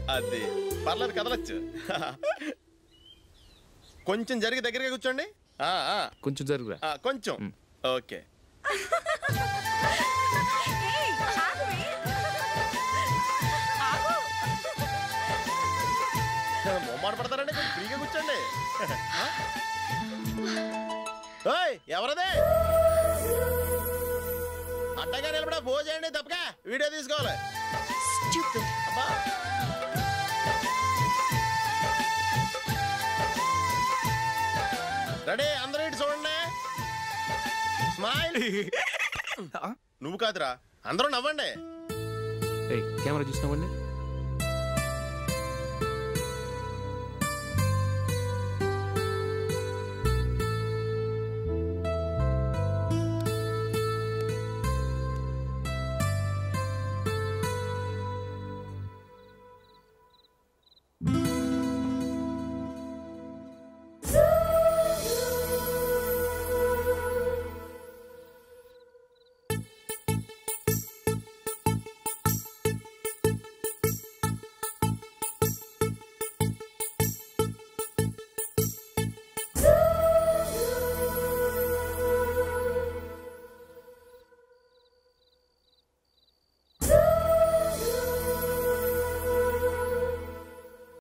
అది పర్లేదు కదలచ్చు కొంచెం జరిగి దగ్గరగా కూర్చోండి ఆ, ఆ, కొంచెం జరుగురా ఆ, కొంచెం ఓకే మొమ్మాట పడతారండి కొంచెం ఫ్రీగా కూర్చోండి ఆ? ఓయ్ ఎవరదే అడ్డగా నిలబడా భోజేయండి తప్పగా వీడియో తీసుకోవాలి అబ్బా రెడీ అందరూ ఇటు చూడండి స్మైల్ నువ్వు కాదురా అందరూ నవ్వండి ఏయ్ కెమెరా చూసినావండి